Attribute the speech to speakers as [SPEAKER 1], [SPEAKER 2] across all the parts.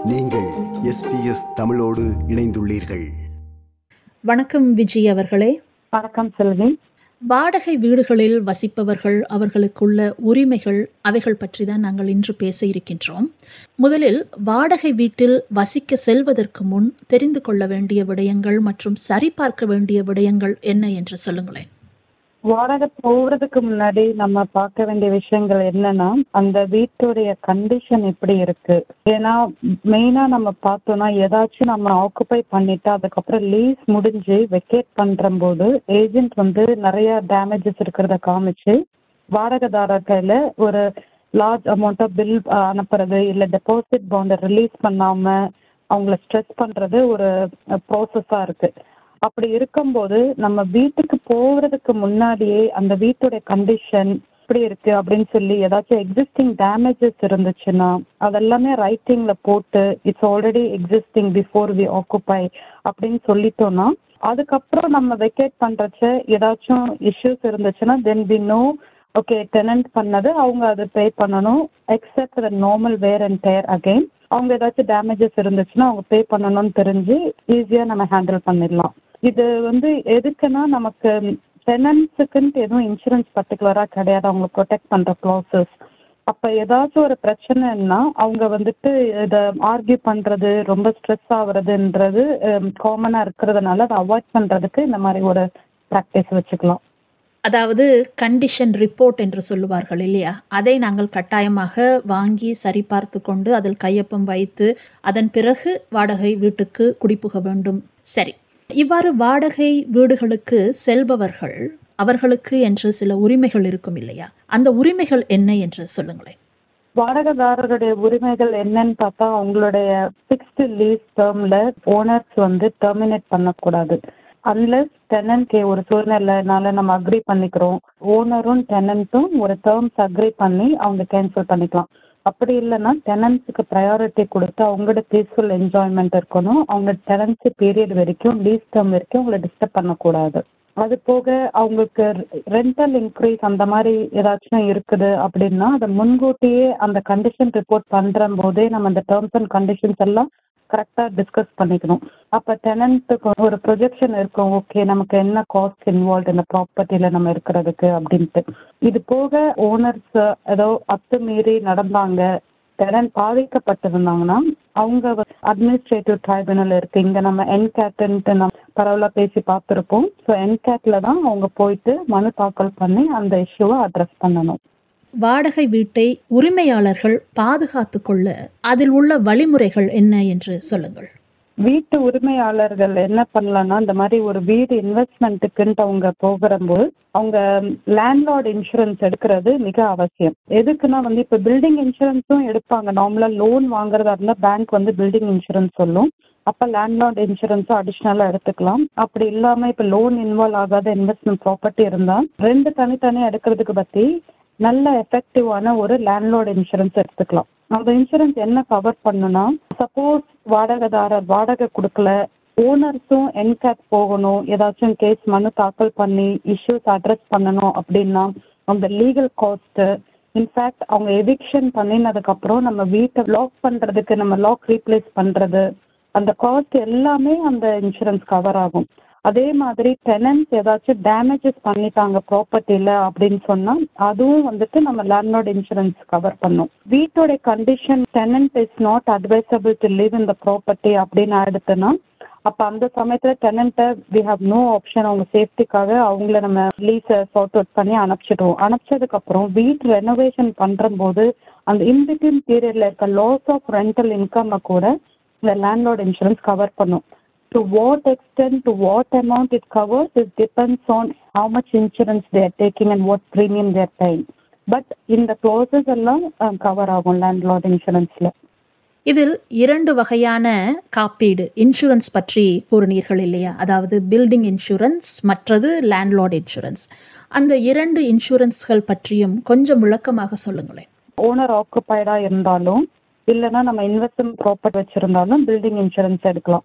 [SPEAKER 1] நீங்கள் எஸ்பிஎஸ் தமிழோடு இணைந்துள்ளீர்கள்
[SPEAKER 2] வணக்கம் விஜய் அவர்களே
[SPEAKER 3] வணக்கம் செல்வி
[SPEAKER 2] வாடகை வீடுகளில் வசிப்பவர்கள் அவர்களுக்குள்ள உரிமைகள் அவைகள் பற்றி தான் நாங்கள் இன்று பேச இருக்கின்றோம் முதலில் வாடகை வீட்டில் வசிக்க செல்வதற்கு முன் தெரிந்து கொள்ள வேண்டிய விடயங்கள் மற்றும் சரிபார்க்க வேண்டிய விடயங்கள் என்ன என்று சொல்லுங்களேன்
[SPEAKER 3] வாடகை போகிறதுக்கு முன்னாடி நம்ம பார்க்க வேண்டிய விஷயங்கள் என்னன்னா அந்த வீட்டுடைய கண்டிஷன் எப்படி இருக்கு ஏன்னா மெயினா நம்ம பார்த்தோம்னா ஏதாச்சும் நம்ம ஆக்குபை பண்ணிட்டு அதுக்கப்புறம் லீஸ் முடிஞ்சு வெக்கேட் பண்ற போது ஏஜென்ட் வந்து நிறைய டேமேஜஸ் இருக்கிறத காமிச்சு வாடகைதாரர் கையில ஒரு லார்ஜ் அமௌண்ட் ஆஃப் பில் அனுப்புறது இல்ல டெபாசிட் பாண்டை ரிலீஸ் பண்ணாம அவங்கள ஸ்ட்ரெஸ் பண்றது ஒரு ப்ராசஸா இருக்கு அப்படி இருக்கும்போது நம்ம வீட்டுக்கு போகிறதுக்கு முன்னாடியே அந்த வீட்டுடைய கண்டிஷன் எப்படி இருக்கு அப்படின்னு சொல்லி ஏதாச்சும் எக்ஸிஸ்டிங் டேமேஜஸ் இருந்துச்சுன்னா அதெல்லாமே ரைட்டிங்ல போட்டு it's already existing before we occupy அப்படின்னு சொல்லிட்டோம்னா அதுக்கப்புறம் நம்ம வெக்கேட் பண்றச்ச ஏதாச்சும் இஷ்யூஸ் இருந்துச்சுன்னா then we know okay tenant பண்ணது அவங்க அது பே பண்ணணும் except the normal wear and tear again அவங்க ஏதாச்சும் டேமேஜஸ் இருந்துச்சுன்னா அவங்க பே பண்ணணும்னு தெரிஞ்சு ஈஸியாக நம்ம ஹேண்டில் பண்ணிடலாம் இது வந்து எதுக்குன்னா நமக்கு டெனன்ஸுக்குன்ட்டு எதுவும் இன்சூரன்ஸ் பர்டிகுலராக கிடையாது அவங்களை ப்ரொடெக்ட் பண்ணுற க்ளாசஸ் அப்போ ஏதாச்சும் ஒரு பிரச்சனைன்னா அவங்க வந்துட்டு இதை ஆர்கியூ பண்ணுறது ரொம்ப ஸ்ட்ரெஸ் ஆகுறதுன்றது காமனாக இருக்கிறதுனால அதை அவாய்ட் பண்ணுறதுக்கு இந்த மாதிரி ஒரு ப்ராக்டிஸ் வச்சுக்கலாம்
[SPEAKER 2] அதாவது கண்டிஷன் ரிப்போர்ட் என்று சொல்லுவார்கள் இல்லையா அதை நாங்கள் கட்டாயமாக வாங்கி சரிபார்த்து கொண்டு அதில் கையொப்பம் வைத்து அதன் பிறகு வாடகை வீட்டுக்கு குடிபுக வேண்டும் சரி இவ்வாறு வாடகை வீடுகளுக்கு செல்பவர்கள் அவர்களுக்கு என்று சில உரிமைகள் இருக்கும் இல்லையா அந்த உரிமைகள் என்ன என்று சொல்லுங்களேன்
[SPEAKER 3] வாடகைதாரருடைய உரிமைகள் என்னன்னு பார்த்தா அவங்களுடைய ஃபிக்ஸ்டு லீஸ் டேர்ம்ல ஓனர்ஸ் வந்து டெர்மினேட் பண்ணக்கூடாது அன்லெஸ் டெனன்ட் ஒரு சூழ்நிலைனால நம்ம அக்ரி பண்ணிக்கிறோம் ஓனரும் டெனன்ட்டும் ஒரு டேர்ம்ஸ் அக்ரி பண்ணி அவங்க கேன்சல் பண்ணிக்கலாம் அப்படி இல்லைன்னா டெனன்ஸுக்கு ப்ரையாரிட்டி கொடுத்து அவங்களோட பீஸ்ஃபுல் என்ஜாய்மெண்ட் இருக்கணும் அவங்க டெனன்சி பீரியட் வரைக்கும் லீஸ் டேர்ம் வரைக்கும் அவங்கள டிஸ்டர்ப் பண்ணக்கூடாது அது போக அவங்களுக்கு ரெண்டல் இன்க்ரீஸ் அந்த மாதிரி ஏதாச்சும் இருக்குது அப்படின்னா அதை முன்கூட்டியே அந்த கண்டிஷன் ரிப்போர்ட் பண்ற போதே நம்ம அந்த டேர்ம்ஸ் அண்ட் கண்டிஷன்ஸ் எல்லாம் கரெக்டாக டிஸ்கஸ் பண்ணிக்கணும் அப்போ டெனண்ட்டுக்கு ஒரு ப்ரொஜெக்ஷன் இருக்கும் ஓகே நமக்கு என்ன காஸ்ட் இன்வால்வ் இந்த ப்ராப்பர்ட்டியில் நம்ம இருக்கிறதுக்கு அப்படின்ட்டு இது போக ஓனர்ஸ் ஏதோ அத்துமீறி நடந்தாங்க டெனன்ட் பாதிக்கப்பட்டிருந்தாங்கன்னா அவங்க அட்மினிஸ்ட்ரேட்டிவ் ட்ரைபுனல் இருக்கு இங்க நம்ம என்கேட்டுன்ட்டு நம்ம பரவலா பேசி பார்த்துருப்போம் ஸோ என்கேட்ல தான் அவங்க போயிட்டு மனு தாக்கல் பண்ணி அந்த இஷ்யூவை அட்ரஸ் பண்ணணும்
[SPEAKER 2] வாடகை வீட்டை உரிமையாளர்கள் பாதுகாத்து கொள்ள அதில் உள்ள வழிமுறைகள் என்ன என்று சொல்லுங்கள்
[SPEAKER 3] வீட்டு உரிமையாளர்கள் என்ன பண்ணலாம்னா இந்த மாதிரி ஒரு வீடு இன்வெஸ்ட்மெண்ட்டுக்குன்ட்டு அவங்க போகிறம்போது அவங்க லேண்ட்லார்ட் இன்சூரன்ஸ் எடுக்கிறது மிக அவசியம் எதுக்குன்னா வந்து இப்போ பில்டிங் இன்சூரன்ஸும் எடுப்பாங்க நார்மலாக லோன் வாங்குறதா இருந்தால் பேங்க் வந்து பில்டிங் இன்சூரன்ஸ் சொல்லும் அப்போ லேண்ட்லார்ட் இன்சூரன்ஸும் அடிஷ்னலாக எடுத்துக்கலாம் அப்படி இல்லாமல் இப்போ லோன் இன்வால்வ் ஆகாத இன்வெஸ்ட்மெண்ட் ப்ராப்பர்ட்டி இருந்தால் ரெண்டு தனித்தனியாக எடுக்கிறதுக்கு பற்றி நல்ல எஃபெக்டிவான ஒரு லேண்ட்லோர்ட் இன்சூரன்ஸ் எடுத்துக்கலாம் அந்த இன்சூரன்ஸ் என்ன கவர் பண்ணுனா சப்போஸ் வாடகைதாரர் வாடகை கொடுக்கல ஓனர்ஸும் என்கேட் போகணும் ஏதாச்சும் கேஸ் மனு தாக்கல் பண்ணி இஷ்யூஸ் அட்ரஸ் பண்ணணும் அப்படின்னா அந்த லீகல் காஸ்ட்டு இன்ஃபேக்ட் அவங்க எவிக்ஷன் பண்ணினதுக்கப்புறம் நம்ம வீட்டை லாக் பண்ணுறதுக்கு நம்ம லாக் ரீப்ளேஸ் பண்ணுறது அந்த காஸ்ட் எல்லாமே அந்த இன்சூரன்ஸ் கவர் ஆகும் அதே மாதிரி டெனன்ஸ் ஏதாச்சும் டேமேஜஸ் பண்ணிட்டாங்க ப்ராப்பர்ட்டியில் அப்படின்னு சொன்னால் அதுவும் வந்துட்டு நம்ம லேண்ட்லார்ட் இன்சூரன்ஸ் கவர் பண்ணும் வீட்டோட condition tenant is not advisable to live இந்த ப்ராப்பர்ட்டி அப்படின்னு ஆயிடுத்துன்னா அப்போ அந்த சமயத்தில் டெனண்ட்டை வி ஹவ் நோ ஆப்ஷன் அவங்க சேஃப்டிக்காக அவங்கள நம்ம லீஸை சார்ட் அவுட் பண்ணி அனுப்பிச்சிடுவோம் அனுப்பிச்சதுக்கப்புறம் வீட் ரெனோவேஷன் பண்ணுற போது அந்த இன்பிட்வீன் பீரியடில் இருக்க லாஸ் ஆஃப் ரெண்டல் இன்கம்மை கூட இந்த லேண்ட்லார்ட் இன்சூரன்ஸ் கவர் பண்ணும் to what extent, to what amount it covers, it depends on how much insurance they are taking and what premium they are paying. But இந்த clauses எல்லாம் cover ஆகும் landlord இன்சூரன்ஸ்ல
[SPEAKER 2] இதில் இரண்டு வகையான காப்பீடு இன்சூரன்ஸ் பற்றி கூறினீர்கள் இல்லையா அதாவது பில்டிங் இன்சூரன்ஸ் மற்றது லேண்ட்லார்ட் இன்சூரன்ஸ் அந்த இரண்டு இன்சூரன்ஸ்கள் பற்றியும் கொஞ்சம் விளக்கமாக சொல்லுங்களேன்
[SPEAKER 3] ஓனர் ஆக்குபைடா இருந்தாலும் இல்லைன்னா நம்ம இன்வெஸ்ட்மெண்ட் ப்ராப்பர்ட்டி வச்சிருந்தாலும் பில்டிங் இன்சூரன்ஸ் எடுக்கலாம்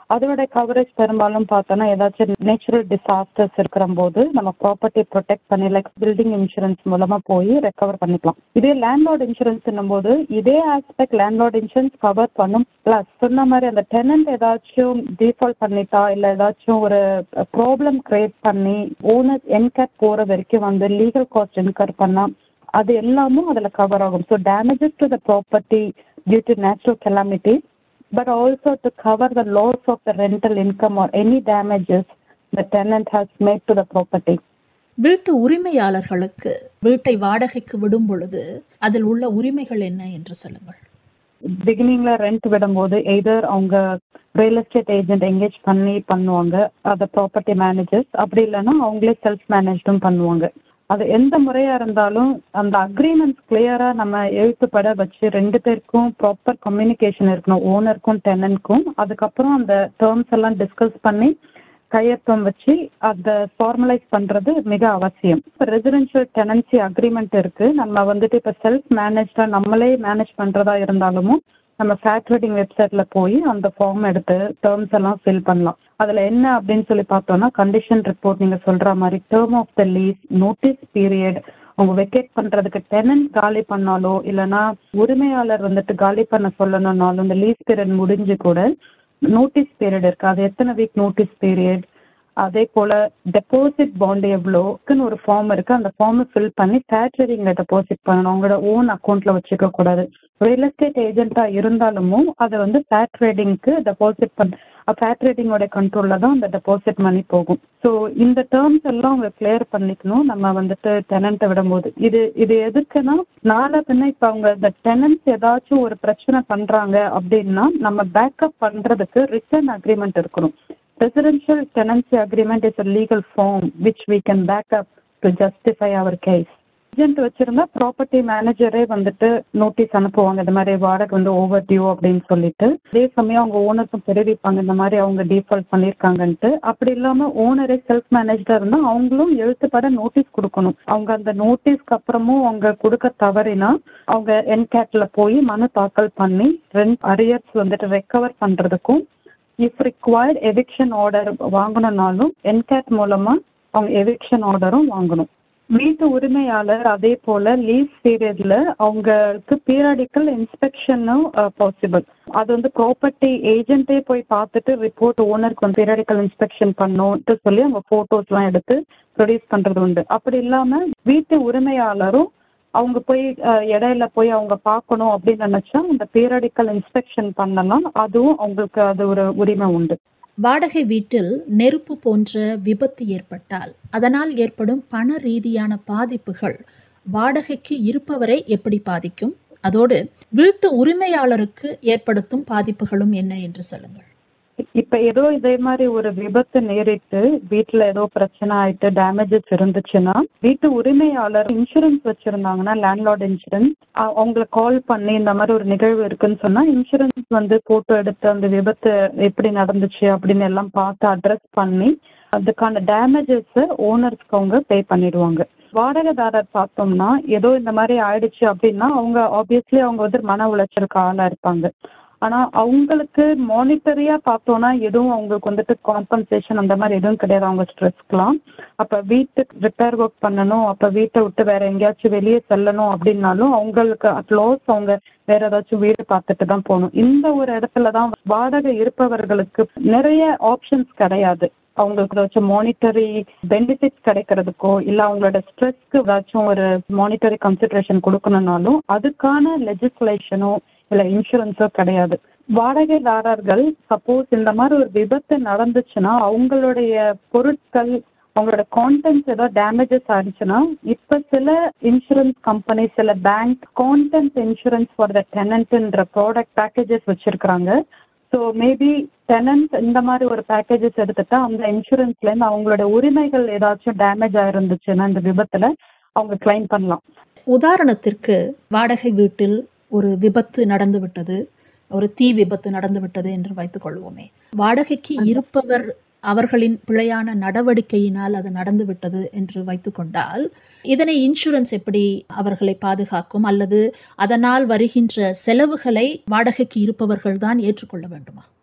[SPEAKER 3] அதோட கவரேஜ் பெரும்பாலும் பார்த்தோம்னா ஏதாச்சும் நேச்சுரல் டிசாஸ்டர்ஸ் இருக்கிற போது நம்ம ப்ராப்பர்ட்டி ப்ரொடெக்ட் பண்ணி லைக் பில்டிங் இன்சூரன்ஸ் மூலமா போய் ரெக்கவர் பண்ணிக்கலாம் இதே லேண்ட்லார்ட் இன்சூரன்ஸ் போது இதே ஆஸ்பெக்ட் லேண்ட்லார்ட் இன்சூரன்ஸ் கவர் பண்ணும் பிளஸ் சொன்ன மாதிரி அந்த டெனன்ட் ஏதாச்சும் டிஃபால்ட் பண்ணிட்டா இல்ல ஏதாச்சும் ஒரு ப்ராப்ளம் கிரியேட் பண்ணி ஓனர் என்கேட் போற வரைக்கும் வந்து லீகல் காஸ்ட் இன்கர் பண்ணா அது எல்லாமும் அதுல கவர் ஆகும் so damages to the property due to natural calamity but also to cover the loss of the rental income or any damages the tenant has made to the property.
[SPEAKER 2] வீட்டு உரிமையாளர்களுக்கு வீட்டை வாடகைக்கு விடும் பொழுது அதில் உள்ள உரிமைகள் என்ன என்று சொல்லுங்கள்
[SPEAKER 3] பிகினிங்ல ரெண்ட் விடும்போது எய்தர் அவங்க ரியல் எஸ்டேட் ஏஜென்ட் எங்கேஜ் பண்ணி பண்ணுவாங்க அதை ப்ராப்பர்ட்டி மேனேஜர்ஸ் அப்படி இல்லைன்னா அவங்களே செல்ஃப் மேனேஜ்டும் பண்ணுவாங்க அது எந்த முறையா இருந்தாலும் அந்த அக்ரிமெண்ட்ஸ் கிளியரா நம்ம எழுத்துப்பட வச்சு ரெண்டு பேருக்கும் ப்ராப்பர் கம்யூனிகேஷன் இருக்கணும் ஓனருக்கும் டெனன்ட்க்கும் அதுக்கப்புறம் அந்த டேர்ம்ஸ் எல்லாம் டிஸ்கஸ் பண்ணி கையொப்பம் வச்சு அதை ஃபார்மலைஸ் பண்றது மிக அவசியம் இப்போ ரெசிடென்ஷியல் டெனன்சி அக்ரிமெண்ட் இருக்கு நம்ம வந்துட்டு இப்போ செல்ஃப் மேனேஜ்டா நம்மளே மேனேஜ் பண்றதா இருந்தாலும் நம்ம ஃபேக்ட்ரேட்டிங் வெப்சைட்ல போய் அந்த ஃபார்ம் எடுத்து டேர்ம்ஸ் எல்லாம் ஃபில் பண்ணலாம் அதுல என்ன அப்படின்னு சொல்லி பார்த்தோம்னா கண்டிஷன் ரிப்போர்ட் நீங்க சொல்ற மாதிரி term of the lease notice period அவங்க வெக்கேட் பண்றதுக்கு டெனன்ட் காலி பண்ணாலோ இல்லைன்னா உரிமையாளர் வந்துட்டு காலி பண்ண சொல்லணும்னாலும் இந்த லீஸ் பீரியட் முடிஞ்சு கூட நோட்டீஸ் பீரியட் இருக்கு அது எத்தனை வீக் நோட்டீஸ் பீரியட் அதே போல டெபாசிட் பாண்ட் எவ்வளோக்குன்னு ஒரு ஃபார்ம் இருக்கு அந்த ஃபார்மை ஃபில் பண்ணி தேட்டரிங்ல டெபாசிட் பண்ணணும் உங்களோட ஓன் அக்கௌண்ட்ல வச்சுக்க கூடாது ரியல் எஸ்டேட் ஏஜென்ட்டா இருந்தாலும் அதை வந்து ஃபேட் ட்ரேடிங்க்கு டெபாசிட் பண்ண ஃபேட் ட்ரேடிங்கோட கண்ட்ரோல்ல தான் அந்த டெபாசிட் மணி போகும் ஸோ இந்த டேர்ம்ஸ் எல்லாம் அவங்க கிளியர் பண்ணிக்கணும் நம்ம வந்துட்டு டெனண்ட்டை விடும்போது இது இது எதுக்குன்னா நாளை பின்ன இப்போ அவங்க இந்த டெனன்ஸ் ஏதாச்சும் ஒரு பிரச்சனை பண்றாங்க அப்படின்னா நம்ம பேக்கப் பண்றதுக்கு ரிட்டர்ன் அக்ரிமெண்ட் இருக்கணும் residential tenancy agreement is a legal form which we can back up to justify our case. Agent வச்சிருந்தா ப்ராப்பர்ட்டி மேனேஜரே வந்துட்டு நோட்டீஸ் அனுப்புவாங்க இந்த மாதிரி வாடகை வந்து ஓவர் டியூ அப்படின்னு சொல்லிட்டு அதே சமயம் அவங்க ஓனருக்கும் தெரிவிப்பாங்க இந்த மாதிரி அவங்க டிஃபால்ட் பண்ணிருக்காங்கன்ட்டு அப்படி இல்லாம ஓனரே செல்ஃப் மேனேஜ்டா இருந்தா அவங்களும் எழுத்துப்பட நோட்டீஸ் கொடுக்கணும் அவங்க அந்த நோட்டீஸ்க்கு அப்புறமும் அவங்க கொடுக்க தவறினா அவங்க என்கேட்ல போய் மனு தாக்கல் பண்ணி ரெண்ட் அரியர்ஸ் வந்துட்டு ரெக்கவர் பண்றதுக்கும் இஃப் ரிக்வயர்ட் எவிக்ஷன் ஆர்டர் வாங்கணும்னாலும் என்கேட் மூலமா அவங்க எவிக்ஷன் ஆர்டரும் வாங்கணும் வீட்டு உரிமையாளர் அதே போல லீஸ் பீரியட்ல அவங்களுக்கு பீரியாடிக்கல் இன்ஸ்பெக்ஷனும் பாசிபிள் அது வந்து ப்ராப்பர்ட்டி ஏஜென்ட்டே போய் பார்த்துட்டு ரிப்போர்ட் ஓனருக்கு வந்து பீரியாடிக்கல் இன்ஸ்பெக்ஷன் பண்ணணும்ட்டு சொல்லி அவங்க போட்டோஸ்லாம் எடுத்து ப்ரொடியூஸ் பண்றது உண்டு அப்படி இல்லாம வீட்டு உரிமையாளரும் அவங்க போய் இடையில போய் அவங்க பார்க்கணும் அப்படின்னு நினைச்சா அந்த பீரியாடிக்கல் இன்ஸ்பெக்ஷன் பண்ணலாம் அதுவும் அவங்களுக்கு அது ஒரு உரிமை உண்டு
[SPEAKER 2] வாடகை வீட்டில் நெருப்பு போன்ற விபத்து ஏற்பட்டால் அதனால் ஏற்படும் பண ரீதியான பாதிப்புகள் வாடகைக்கு இருப்பவரை எப்படி பாதிக்கும் அதோடு வீட்டு உரிமையாளருக்கு ஏற்படுத்தும் பாதிப்புகளும் என்ன என்று சொல்லுங்கள்
[SPEAKER 3] இப்ப ஏதோ இதே மாதிரி ஒரு விபத்து நேரிட்டு வீட்டுல ஏதோ பிரச்சனை ஆயிட்டு டேமேஜஸ் இருந்துச்சுன்னா வீட்டு உரிமையாளர் இன்சூரன்ஸ் வச்சிருந்தாங்கன்னா லேண்ட்லார்ட் இன்சூரன்ஸ் அவங்களை கால் பண்ணி இந்த மாதிரி ஒரு நிகழ்வு இருக்குன்னு சொன்னா இன்சூரன்ஸ் வந்து போட்டோ எடுத்து அந்த விபத்து எப்படி நடந்துச்சு அப்படின்னு எல்லாம் பார்த்து அட்ரஸ் பண்ணி அதுக்கான டேமேஜஸ் ஓனர்ஸ்க்கு அவங்க பே பண்ணிடுவாங்க வாடகைதாரர் பார்த்தோம்னா ஏதோ இந்த மாதிரி ஆயிடுச்சு அப்படின்னா அவங்க ஆப்வியஸ்லி அவங்க வந்து மன உளைச்சலுக்கு ஆளா இருப்பாங்க ஆனா அவங்களுக்கு மானிட்டரியா பார்த்தோம்னா எதுவும் அவங்களுக்கு வந்துட்டு காம்பன்சேஷன் அந்த மாதிரி எதுவும் கிடையாது அவங்க ஸ்ட்ரெஸ்க்குலாம் அப்ப வீட்டுக்கு ரிப்பேர் ஒர்க் பண்ணணும் அப்ப வீட்டை விட்டு வேற எங்கேயாச்சும் வெளியே செல்லணும் அப்படின்னாலும் அவங்களுக்கு அட் லாஸ் அவங்க வேற ஏதாச்சும் வீடு பார்த்துட்டு தான் போகணும் இந்த ஒரு இடத்துல தான் வாடகை இருப்பவர்களுக்கு நிறைய ஆப்ஷன்ஸ் கிடையாது அவங்களுக்கு ஏதாச்சும் மானிட்டரி பெனிஃபிட்ஸ் கிடைக்கிறதுக்கோ இல்ல அவங்களோட ஸ்ட்ரெஸ்க்கு ஏதாச்சும் ஒரு மானிட்டரி கன்சிடரேஷன் கொடுக்கணும்னாலும் அதுக்கான லெஜிஸ்லேஷனோ இல்ல இன்சூரன்ஸோ கிடையாது வாடகைதாரர்கள் சப்போஸ் இந்த மாதிரி ஒரு விபத்து நடந்துச்சுன்னா அவங்களுடைய பொருட்கள் அவங்களோட கான்டென்ட்ஸ் ஏதோ டேமேஜஸ் ஆயிடுச்சுன்னா இப்ப சில இன்சூரன்ஸ் கம்பெனி சில bank content insurance for the டெனன்ட்ன்ற ப்ராடக்ட் பேக்கேஜஸ் வச்சிருக்கிறாங்க ஸோ மேபி டெனன்ட் இந்த மாதிரி ஒரு பேக்கேஜஸ் எடுத்துட்டா அந்த இன்சூரன்ஸ்ல இருந்து அவங்களோட உரிமைகள் ஏதாச்சும் டேமேஜ் ஆயிருந்துச்சுன்னா இந்த விபத்துல அவங்க கிளைம் பண்ணலாம்
[SPEAKER 2] உதாரணத்திற்கு வாடகை வீட்டில் ஒரு விபத்து நடந்து விட்டது ஒரு தீ விபத்து நடந்து விட்டது என்று வைத்துக்கொள்வோமே வாடகைக்கு இருப்பவர் அவர்களின் பிழையான நடவடிக்கையினால் அது நடந்து விட்டது என்று வைத்துக்கொண்டால் இதனை இன்சூரன்ஸ் எப்படி அவர்களை பாதுகாக்கும் அல்லது அதனால் வருகின்ற செலவுகளை வாடகைக்கு இருப்பவர்கள் தான் ஏற்றுக்கொள்ள வேண்டுமா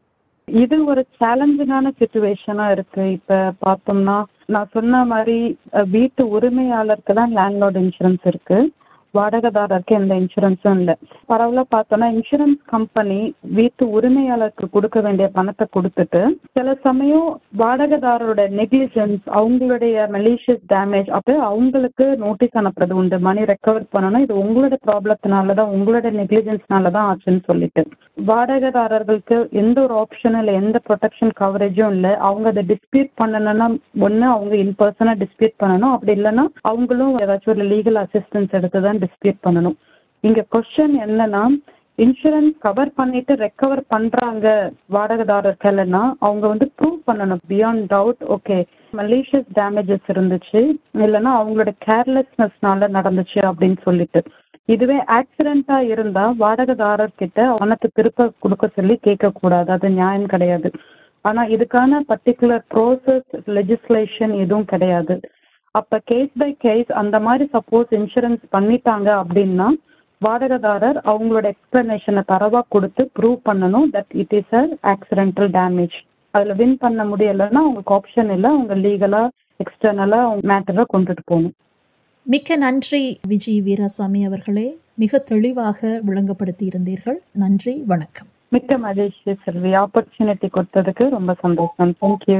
[SPEAKER 3] இது ஒரு சேலஞ்சிங்கான சுச்சுவேஷனா இருக்கு இப்ப பார்த்தோம்னா நான் சொன்ன மாதிரி அஹ், வீட்டு உரிமையாளருக்கு தான் லேண்ட்லார்ட் இன்சூரன்ஸ் இருக்கு வாடகைதாரருக்கு எந்த இன்சூரன்ஸும் இல்லை பரவலா பார்த்தோம்னா இன்சூரன்ஸ் கம்பெனி வீட்டு உரிமையாளருக்கு கொடுக்க வேண்டிய பணத்தை கொடுத்துட்டு சில சமயம் வாடகைதாரரோட நெக்லிஜென்ஸ் அவங்களுடைய மெலிஷியஸ் டேமேஜ் அப்போ அவங்களுக்கு நோட்டீஸ் அனுப்புறது உண்டு மணி ரெக்கவர் பண்ணணும் இது உங்களோட ப்ராப்ளத்தினால தான் உங்களோட நெக்லிஜென்ஸ்னால தான் ஆச்சுன்னு சொல்லிட்டு வாடகைதாரர்களுக்கு எந்த ஒரு ஆப்ஷனும் இல்லை எந்த ப்ரொடெக்ஷன் கவரேஜும் இல்லை அவங்க அதை டிஸ்பியூட் பண்ணணும்னா ஒன்று அவங்க இன் பர்சனாக டிஸ்பியூட் பண்ணணும் அப்படி இல்லைன்னா அவங்களும் ஏதாச்சும் ஒரு லீகல் அசிஸ்டன்ஸ் எடுத்து தான் டிஸ்பியூட் பண்ணணும் இங்க கொஸ்டின் என்னன்னா இன்சூரன்ஸ் கவர் பண்ணிட்டு ரெக்கவர் பண்றாங்க வாடகைதாரர்கள்னா அவங்க வந்து ப்ரூவ் பண்ணணும் beyond doubt okay malicious damages இருந்துச்சு இல்லைன்னா அவங்களோட கேர்லெஸ்னஸ்னால நடந்துச்சு அப்படின்னு சொல்லிட்டு இதுவே ஆக்சிடென்ட்டா இருந்தா வாடகைதாரர் கிட்ட பணத்தை திருப்ப கொடுக்க சொல்லி கேட்க கூடாது அது நியாயம் கிடையாது ஆனா இதுக்கான பர்டிகுலர் ப்ரோசஸ் லெஜிஸ்லேஷன் எதுவும் கிடையாது அப்ப கேஸ் பை கேஸ் அந்த மாதிரி சப்போஸ் இன்சூரன்ஸ் பண்ணிட்டாங்க அப்படின்னா வாடகைதாரர் அவங்களோட எக்ஸ்பிளனேஷனை தரவா கொடுத்து ப்ரூவ் பண்ணணும் that it is a accidental damage அதுல வின் பண்ண முடியலைன்னா அவங்களுக்கு ஆப்ஷன் இல்லை அவங்க லீகலா எக்ஸ்டர்னலா மேட்டரை கொண்டுட்டு போகணும்
[SPEAKER 2] மிக்க நன்றி விஜய் வீராசாமி அவர்களே மிக தெளிவாக விளங்கப்படுத்தி இருந்தீர்கள் நன்றி வணக்கம்
[SPEAKER 3] மிக்க மகிழ்ச்சி செல்வி ஆப்பர்ச்சுனிட்டி கொடுத்ததுக்கு ரொம்ப சந்தோஷம் தேங்க்யூ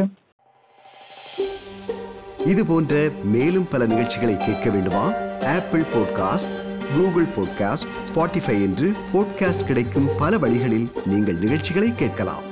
[SPEAKER 1] இது போன்ற மேலும் பல நிகழ்ச்சிகளை கேட்க வேண்டுமா Apple podcast Google podcast Spotify என்று பாட்காஸ்ட் கிடைக்கும் பல வழிகளில் நீங்கள் நிகழ்ச்சிகளை கேட்கலாம்